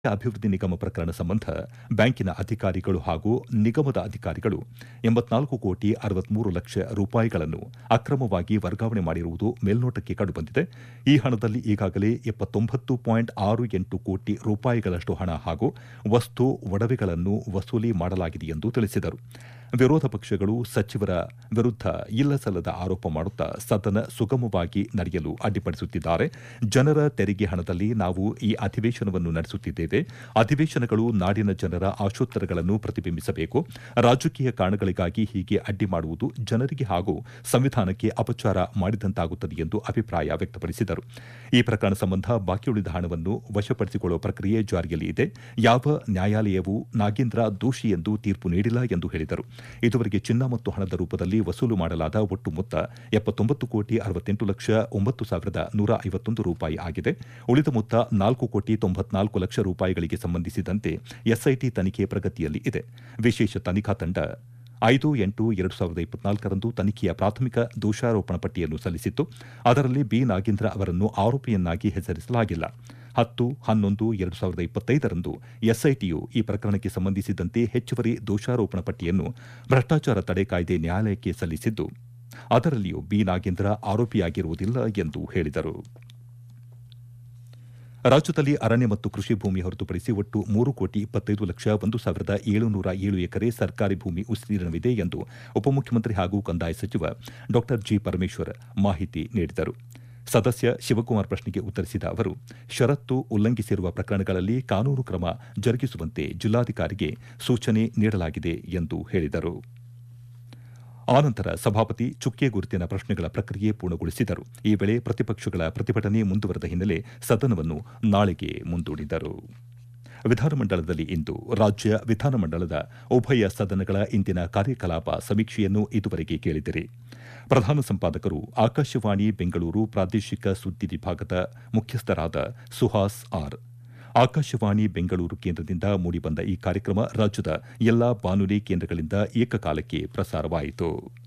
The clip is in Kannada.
ಅಭಿವೃದ್ಧಿ ನಿಗಮ ಪ್ರಕರಣ ಸಂಬಂಧ ಬ್ಯಾಂಕಿನ ಅಧಿಕಾರಿಗಳು ಹಾಗೂ ನಿಗಮದ ಅಧಿಕಾರಿಗಳು ಎಂಬತ್ನಾಲ್ಕು ಕೋಟಿ ಅರವತ್ಮೂರು ಲಕ್ಷ ರೂಪಾಯಿಗಳನ್ನು ಅಕ್ರಮವಾಗಿ ವರ್ಗಾವಣೆ ಮಾಡಿರುವುದು ಮೇಲ್ನೋಟಕ್ಕೆ ಕಂಡುಬಂದಿದೆ ಈ ಹಣದಲ್ಲಿ ಈಗಾಗಲೇ ಎಪ್ಪತ್ತೊಂಬತ್ತು ಪಾಯಿಂಟ್ ಆರು ಎಂಟು ಕೋಟಿ ರೂಪಾಯಿಗಳಷ್ಟು ಹಣ ಹಾಗೂ ವಸ್ತು ಒಡವೆಗಳನ್ನು ವಸೂಲಿ ಮಾಡಲಾಗಿದೆ ಎಂದು ತಿಳಿಸಿದರು ವಿರೋಧ ಪಕ್ಷಗಳು ಸಚಿವರ ವಿರುದ್ಧ ಇಲ್ಲಸಲ್ಲದ ಆರೋಪ ಮಾಡುತ್ತಾ ಸದನ ಸುಗಮವಾಗಿ ನಡೆಯಲು ಅಡ್ಡಿಪಡಿಸುತ್ತಿದ್ದಾರೆ ಜನರ ತೆರಿಗೆ ಹಣದಲ್ಲಿ ನಾವು ಈ ಅಧಿವೇಶನವನ್ನು ನಡೆಸುತ್ತಿದ್ದೇವೆ ಅಧಿವೇಶನಗಳು ನಾಡಿನ ಜನರ ಆಶೋತ್ತರಗಳನ್ನು ಪ್ರತಿಬಿಂಬಿಸಬೇಕು ರಾಜಕೀಯ ಕಾರಣಗಳಿಗಾಗಿ ಹೀಗೆ ಅಡ್ಡಿ ಮಾಡುವುದು ಜನರಿಗೆ ಹಾಗೂ ಸಂವಿಧಾನಕ್ಕೆ ಅಪಚಾರ ಮಾಡಿದಂತಾಗುತ್ತದೆ ಎಂದು ಅಭಿಪ್ರಾಯ ವ್ಯಕ್ತಪಡಿಸಿದರು ಈ ಪ್ರಕರಣ ಸಂಬಂಧ ಬಾಕಿ ಉಳಿದ ಹಣವನ್ನು ವಶಪಡಿಸಿಕೊಳ್ಳುವ ಪ್ರಕ್ರಿಯೆ ಜಾರಿಯಲ್ಲಿ ಇದೆ ಯಾವ ನ್ಯಾಯಾಲಯವೂ ನಾಗೇಂದ್ರ ದೋಷಿ ಎಂದು ತೀರ್ಪು ನೀಡಿಲ್ಲ ಎಂದು ಹೇಳಿದರು ಇದುವರೆಗೆ ಚಿನ್ನ ಮತ್ತು ಹಣದ ರೂಪದಲ್ಲಿ ವಸೂಲು ಮಾಡಲಾದ ಒಟ್ಟು ಮೊತ್ತ ಎಪ್ಪತ್ತೊಂಬತ್ತು ಕೋಟಿ ಅರವತ್ತೆಂಟು ಲಕ್ಷ ಒಂಬತ್ತು ಸಾವಿರದ ನೂರ ಐವತ್ತೊಂದು ರೂಪಾಯಿ ಆಗಿದೆ ಉಳಿದ ಮೊತ್ತ ನಾಲ್ಕು ಕೋಟಿ ತೊಂಬತ್ನಾಲ್ಕು ಲಕ್ಷ ರೂಪಾಯಿಗಳಿಗೆ ಸಂಬಂಧಿಸಿದಂತೆ ಎಸ್ಐಟಿ ತನಿಖೆ ಪ್ರಗತಿಯಲ್ಲಿ ಇದೆ ವಿಶೇಷ ತನಿಖಾ ತಂಡ ಐದು ಎಂಟು ಎರಡು ಸಾವಿರದ ಇಪ್ಪತ್ನಾಲ್ಕರಂದು ತನಿಖೆಯ ಪ್ರಾಥಮಿಕ ದೋಷಾರೋಪಣಾ ಪಟ್ಟಿಯನ್ನು ಸಲ್ಲಿಸಿತ್ತು ಅದರಲ್ಲಿ ಬಿ ನಾಗೇಂದ್ರ ಅವರನ್ನು ಆರೋಪಿಯನ್ನಾಗಿ ಹೆಸರಿಸಲಾಗಿಲ್ಲ ಹತ್ತು ಹನ್ನೊಂದು ಎರಡು ಸಾವಿರದ ಇಪ್ಪತ್ತೈದರಂದು ಎಸ್ಐಟಿಯು ಈ ಪ್ರಕರಣಕ್ಕೆ ಸಂಬಂಧಿಸಿದಂತೆ ಹೆಚ್ಚುವರಿ ದೋಷಾರೋಪಣಾ ಪಟ್ಟಿಯನ್ನು ಭ್ರಷ್ಟಾಚಾರ ತಡೆ ಕಾಯ್ದೆ ನ್ಯಾಯಾಲಯಕ್ಕೆ ಸಲ್ಲಿಸಿದ್ದು ಅದರಲ್ಲಿಯೂ ಬಿ ನಾಗೇಂದ್ರ ಆರೋಪಿಯಾಗಿರುವುದಿಲ್ಲ ಎಂದು ಹೇಳಿದರು ರಾಜ್ಯದಲ್ಲಿ ಅರಣ್ಯ ಮತ್ತು ಕೃಷಿ ಭೂಮಿ ಹೊರತುಪಡಿಸಿ ಒಟ್ಟು ಮೂರು ಕೋಟಿ ಇಪ್ಪತ್ತೈದು ಲಕ್ಷ ಒಂದು ಸಾವಿರದ ಏಳುನೂರ ಏಳು ಎಕರೆ ಸರ್ಕಾರಿ ಭೂಮಿ ವಿಸ್ತೀರ್ಣವಿದೆ ಎಂದು ಉಪಮುಖ್ಯಮಂತ್ರಿ ಹಾಗೂ ಕಂದಾಯ ಸಚಿವ ಡಾ ಜಿ ಪರಮೇಶ್ವರ್ ಮಾಹಿತಿ ನೀಡಿದರು ಸದಸ್ಯ ಶಿವಕುಮಾರ್ ಪ್ರಶ್ನೆಗೆ ಉತ್ತರಿಸಿದ ಅವರು ಷರತ್ತು ಉಲ್ಲಂಘಿಸಿರುವ ಪ್ರಕರಣಗಳಲ್ಲಿ ಕಾನೂನು ಕ್ರಮ ಜರುಗಿಸುವಂತೆ ಜಿಲ್ಲಾಧಿಕಾರಿಗೆ ಸೂಚನೆ ನೀಡಲಾಗಿದೆ ಎಂದು ಹೇಳಿದರು ಆನಂತರ ಸಭಾಪತಿ ಚುಕ್ಕೆ ಗುರುತಿನ ಪ್ರಶ್ನೆಗಳ ಪ್ರಕ್ರಿಯೆ ಪೂರ್ಣಗೊಳಿಸಿದರು ಈ ವೇಳೆ ಪ್ರತಿಪಕ್ಷಗಳ ಪ್ರತಿಭಟನೆ ಮುಂದುವರೆದ ಹಿನ್ನೆಲೆ ಸದನವನ್ನು ನಾಳೆಗೆ ಮುಂದೂಡಿದರು ವಿಧಾನಮಂಡಲದಲ್ಲಿ ಇಂದು ರಾಜ್ಯ ವಿಧಾನಮಂಡಲದ ಉಭಯ ಸದನಗಳ ಇಂದಿನ ಕಾರ್ಯಕಲಾಪ ಸಮೀಕ್ಷೆಯನ್ನು ಇದುವರೆಗೆ ಕೇಳಿದಿರಿ ಪ್ರಧಾನ ಸಂಪಾದಕರು ಆಕಾಶವಾಣಿ ಬೆಂಗಳೂರು ಪ್ರಾದೇಶಿಕ ಸುದ್ದಿ ವಿಭಾಗದ ಮುಖ್ಯಸ್ಥರಾದ ಸುಹಾಸ್ ಆರ್ ಆಕಾಶವಾಣಿ ಬೆಂಗಳೂರು ಕೇಂದ್ರದಿಂದ ಮೂಡಿಬಂದ ಈ ಕಾರ್ಯಕ್ರಮ ರಾಜ್ಯದ ಎಲ್ಲಾ ಬಾನುಲಿ ಕೇಂದ್ರಗಳಿಂದ ಏಕಕಾಲಕ್ಕೆ ಪ್ರಸಾರವಾಯಿತು